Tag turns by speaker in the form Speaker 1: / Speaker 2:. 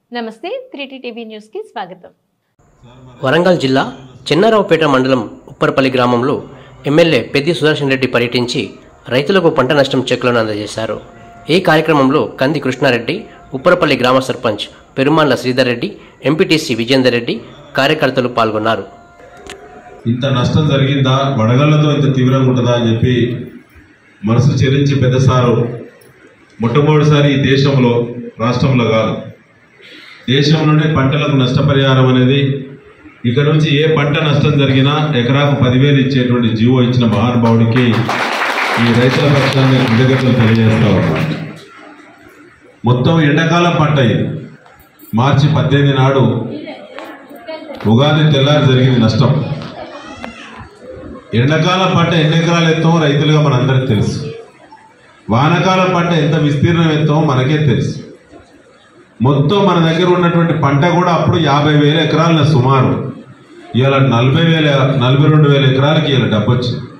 Speaker 1: నమస్తే త్రీటీ TV news కి స్వాగతం
Speaker 2: వరంగల్ జిల్లా చెన్నారావుపేట మండలం ఉప్పరపల్లి గ్రామంలో ఎమ్మెల్యే పెద్ది సుదర్శన్ రెడ్డి పర్యటించి రైతులకు పంట నష్టం చెక్కులను అందజేశారు ఈ కార్యక్రమంలో కంది కృష్ణారెడ్డి ఉప్పరపల్లి గ్రామ సర్పంచ్ పెరుమాన్ల శ్రీధర్ రెడ్డి ఎంపీటీసీ విజేందర్ రెడ్డి కార్యకర్తలు పాల్గొన్నారు
Speaker 3: ఇంత నష్టం జరిగిందా వడగళ్లతో ఇంత తీవ్రంగా ఉంటుందా అని చెప్పి మనసు చెరించి పెద్ద సారు మొట్టమొదటిసారి ఈ దేశంలో రాష్ట్రంలో కాదు దేశంలోనే పంటలకు నష్టపరిహారం అనేది ఇక్కడ నుంచి ఏ పంట నష్టం జరిగినా ఎకరాకు పదివేలు ఇచ్చేటువంటి జీవో ఇచ్చిన మహానుభావుడికి ఈ రైతుల పక్షాన్ని కృతజ్ఞతలు తెలియజేస్తా ఉన్నాను మొత్తం ఎండాకాలం పంట ఇది మార్చి పద్దెనిమిది నాడు ఉగాది తెల్లారి జరిగింది నష్టం ఎండాకాలం పంట ఎన్ని ఎకరాలు ఎత్తామో రైతులుగా మనందరికీ తెలుసు వానాకాలం పంట ఎంత విస్తీర్ణం ఎత్తామో మనకే తెలుసు మొత్తం మన దగ్గర ఉన్నటువంటి పంట కూడా అప్పుడు యాభై వేల ఎకరాల సుమారు ఇవాళ నలభై వేల నలభై రెండు వేల ఎకరాలకి ఇవాళ డబ్బు వచ్చింది